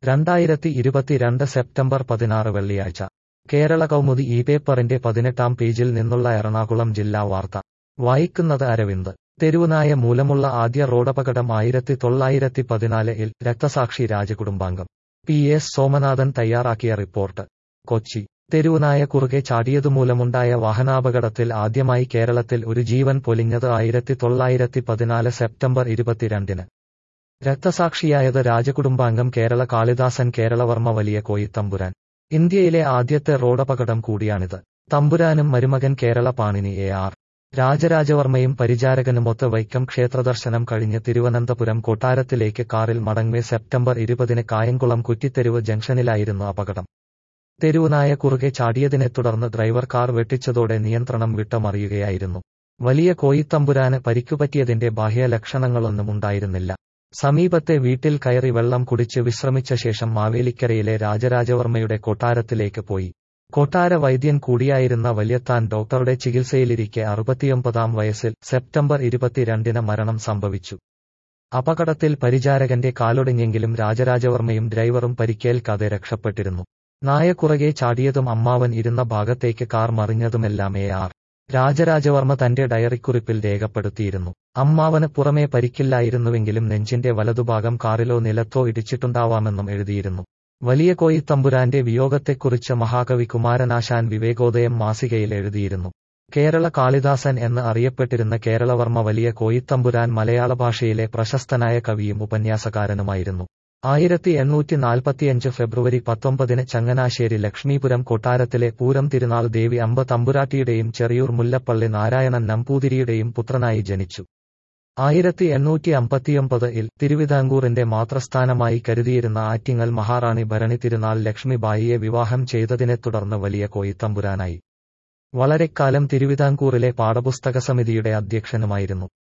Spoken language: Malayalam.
രണ്ടായിരത്തി ഇരുപത്തിരണ്ട് സെപ്റ്റംബർ പതിനാറ് വെള്ളിയാഴ്ച കേരള കൗമുദി ഈ പേപ്പറിന്റെ പതിനെട്ടാം പേജിൽ നിന്നുള്ള എറണാകുളം ജില്ലാ വാർത്ത വായിക്കുന്നത് അരവിന്ദ് തെരുവുനായ മൂലമുള്ള ആദ്യ റോഡപകടം ആയിരത്തി തൊള്ളായിരത്തി പതിനാല് ഇൽ രക്തസാക്ഷി രാജകുടുംബാംഗം പി എസ് സോമനാഥൻ തയ്യാറാക്കിയ റിപ്പോർട്ട് കൊച്ചി തെരുവുനായ കുറുകെ ചാടിയതുമൂലമുണ്ടായ വാഹനാപകടത്തിൽ ആദ്യമായി കേരളത്തിൽ ഒരു ജീവൻ പൊലിഞ്ഞത് ആയിരത്തി തൊള്ളായിരത്തി പതിനാല് സെപ്റ്റംബർ ഇരുപത്തിരണ്ടിന് രക്തസാക്ഷിയായത് രാജകുടുംബാംഗം കേരള കാളിദാസൻ കേരളവർമ്മ വലിയ കോയിത്തമ്പുരാൻ ഇന്ത്യയിലെ ആദ്യത്തെ റോഡപകടം കൂടിയാണിത് തമ്പുരാനും മരുമകൻ കേരള പാണിനി എ ആർ രാജരാജവർമ്മയും പരിചാരകനുമൊത്ത് വൈക്കം ക്ഷേത്രദർശനം കഴിഞ്ഞ് തിരുവനന്തപുരം കൊട്ടാരത്തിലേക്ക് കാറിൽ മടങ്ങവേ സെപ്റ്റംബർ ഇരുപതിന് കായംകുളം കുറ്റിത്തെരുവ് ജംഗ്ഷനിലായിരുന്നു അപകടം തെരുവുനായ കുറുകെ ചാടിയതിനെ തുടർന്ന് ഡ്രൈവർ കാർ വെട്ടിച്ചതോടെ നിയന്ത്രണം വിട്ടമറിയുകയായിരുന്നു വലിയ കോയിത്തമ്പുരാന് പരിക്കുപറ്റിയതിന്റെ ബാഹ്യ ലക്ഷണങ്ങളൊന്നും ഉണ്ടായിരുന്നില്ല സമീപത്തെ വീട്ടിൽ കയറി വെള്ളം കുടിച്ച് വിശ്രമിച്ച ശേഷം മാവേലിക്കരയിലെ രാജരാജവർമ്മയുടെ കൊട്ടാരത്തിലേക്ക് പോയി കൊട്ടാര വൈദ്യൻ കൂടിയായിരുന്ന വല്യത്താൻ ഡോക്ടറുടെ ചികിത്സയിലിരിക്കെ അറുപത്തിയൊമ്പതാം വയസ്സിൽ സെപ്റ്റംബർ ഇരുപത്തിരണ്ടിന് മരണം സംഭവിച്ചു അപകടത്തിൽ പരിചാരകന്റെ കാലൊടിഞ്ഞെങ്കിലും രാജരാജവർമ്മയും ഡ്രൈവറും പരിക്കേൽക്കാതെ രക്ഷപ്പെട്ടിരുന്നു നായക്കുറകെ ചാടിയതും അമ്മാവൻ ഇരുന്ന ഭാഗത്തേക്ക് കാർ മറിഞ്ഞതുമെല്ലാം എ ആർ രാജരാജവർമ്മ തന്റെ ഡയറിക്കുറിപ്പിൽ രേഖപ്പെടുത്തിയിരുന്നു അമ്മാവന് പുറമേ പരിക്കില്ലായിരുന്നുവെങ്കിലും നെഞ്ചിന്റെ വലതുഭാഗം കാറിലോ നിലത്തോ ഇടിച്ചിട്ടുണ്ടാവാമെന്നും എഴുതിയിരുന്നു വലിയ കോയിത്തമ്പുരാന്റെ വിയോഗത്തെക്കുറിച്ച് മഹാകവി കുമാരനാശാൻ വിവേകോദയം മാസികയിൽ എഴുതിയിരുന്നു കേരള കാളിദാസൻ എന്ന് അറിയപ്പെട്ടിരുന്ന കേരളവർമ്മ വലിയ കോയിത്തമ്പുരാൻ മലയാള ഭാഷയിലെ പ്രശസ്തനായ കവിയും ഉപന്യാസകാരനുമായിരുന്നു ആയിരത്തി എണ്ണൂറ്റി നാൽപ്പത്തിയഞ്ച് ഫെബ്രുവരി പത്തൊമ്പതിന് ചങ്ങനാശ്ശേരി ലക്ഷ്മീപുരം കൊട്ടാരത്തിലെ പൂരം തിരുനാൾ ദേവി അമ്പ തമ്പുരാട്ടിയുടെയും ചെറിയൂർ മുല്ലപ്പള്ളി നാരായണൻ നമ്പൂതിരിയുടെയും പുത്രനായി ജനിച്ചു ആയിരത്തി എണ്ണൂറ്റി അമ്പത്തിയൊമ്പത് ഇൽ തിരുവിതാംകൂറിന്റെ മാത്രസ്ഥാനമായി കരുതിയിരുന്ന ആറ്റിങ്ങൽ മഹാറാണി ഭരണി തിരുനാൾ ലക്ഷ്മിബായിയെ വിവാഹം ചെയ്തതിനെ തുടർന്ന് വലിയ കോയിത്തമ്പുരാനായി വളരെക്കാലം തിരുവിതാംകൂറിലെ പാഠപുസ്തക സമിതിയുടെ അധ്യക്ഷനുമായിരുന്നു